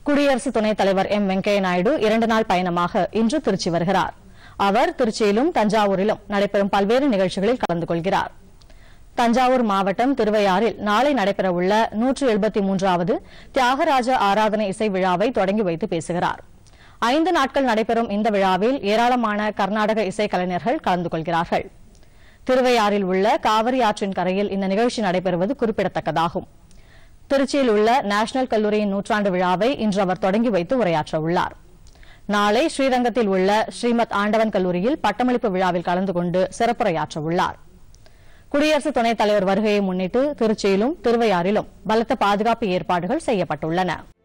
குடியரசு துணைத் தலைவர் எம் வெங்கையா நாயுடு இரண்டு நாள் பயணமாக இன்று திருச்சி வருகிறார் அவர் திருச்சியிலும் தஞ்சாவூரிலும் நடைபெறும் பல்வேறு நிகழ்ச்சிகளில் கலந்து கொள்கிறார் தஞ்சாவூர் மாவட்டம் திருவையாறில் நாளை நடைபெறவுள்ள நூற்று எழுபத்தி மூன்றாவது தியாகராஜ ஆராதனை இசை விழாவை தொடங்கி வைத்து பேசுகிறார் ஐந்து நாட்கள் நடைபெறும் இந்த விழாவில் ஏராளமான கர்நாடக இசைக்கலைஞர்கள் கலந்து கொள்கிறார்கள் திருவையாறில் உள்ள காவிரி ஆற்றின் கரையில் இந்த நிகழ்ச்சி நடைபெறுவது குறிப்பிடத்தக்கதாகும் திருச்சியில் உள்ள நேஷனல் கல்லூரியின் நூற்றாண்டு விழாவை இன்று அவர் தொடங்கி வைத்து உரையாற்ற உள்ளார் நாளை ஸ்ரீரங்கத்தில் உள்ள ஸ்ரீமத் ஆண்டவன் கல்லூரியில் பட்டமளிப்பு விழாவில் கலந்து கொண்டு சிறப்புரையாற்ற உள்ளார் குடியரசு துணைத் தலைவர் வருகையை முன்னிட்டு திருச்சியிலும் திருவையாறிலும் பலத்த பாதுகாப்பு ஏற்பாடுகள் செய்யப்பட்டுள்ளன